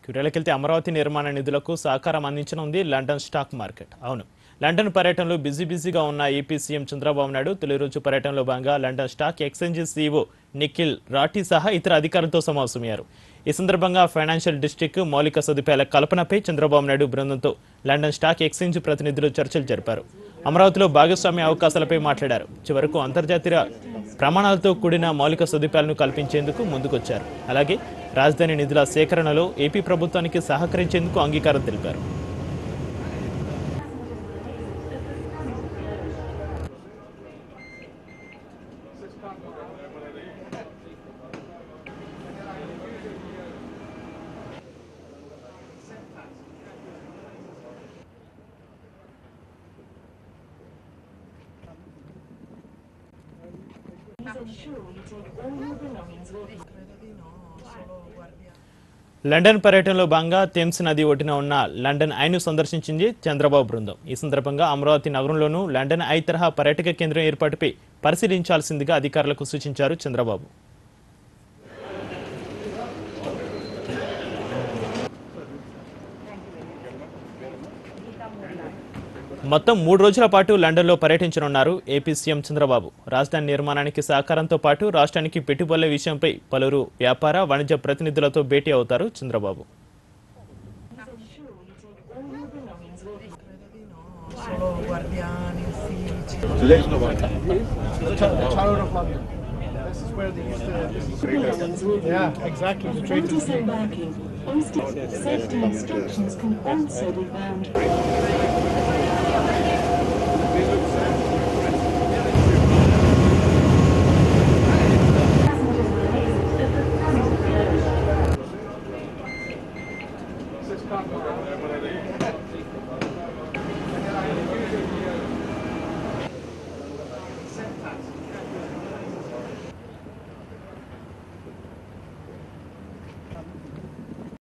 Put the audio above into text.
క్యూరియలకెళ్తే అమరావతి నిర్మాణ నిధులకు సహకారం అందించనుంది లండన్ స్టాక్ మార్కెట్ అవును లండన్ పర్యటనలో బిజీ బిజీగా ఉన్న ఏపీ సీఎం చంద్రబాబు నాయుడు తొలి రోజు పర్యటనలో భాగంగా London stock exchange CEO Nikhil Rathi సహా ఇతర అధికారులతో సమావేశమయ్యారు ఈ సందర్భంగా ఫైనాన్షియల్ డిస్ట్రిక్ట్ మౌలిక సదుపాయాల కల్పనపై చంద్రబాబు నాయుడు బృందంతో లండన్ స్టాక్ ఎక్స్చేంజ్ ప్రతినిధులు చర్చలు జరిపారు అమరావతిలో భాగస్వామ్య అవకాశాలపై మాట్లాడారు చివరకు అంతర్జాతీయ ప్రమాణాలతో కూడిన మౌలిక సదుపాయాలను కల్పించేందుకు ముందుకొచ్చారు అలాగే రాజధాని నిధుల సేకరణలో ఏపీ ప్రభుత్వానికి సహకరించేందుకు అంగీకారం తెలిపారు లండన్ పర్యటనలో భాగంగా థేమ్స్ నది ఒడ్డున ఉన్న లండన్ ఐను సందర్శించింది చంద్రబాబు బృందం ఈ సందర్భంగా అమరావతి నగరంలోనూ లండన్ ఐ తరహా పర్యాటక కేంద్రం ఏర్పాటుపై పరిశీలించాల్సిందిగా అధికారులకు సూచించారు చంద్రబాబు మొత్తం మూడు రోజుల పాటు లండన్లో పర్యటించనున్నారు ఏపీ సీఎం చంద్రబాబు రాజధాని నిర్మాణానికి సహకారంతో పాటు రాష్ట్రానికి పెట్టుబడుల విషయంపై పలువురు వ్యాపార వాణిజ్య ప్రతినిధులతో భేటీ అవుతారు Chandrababu solo guardiani, uffici. Tower of London. This is where they used to. Yeah, exactly. The trade is Disembarking. Instant safety instructions can also be found.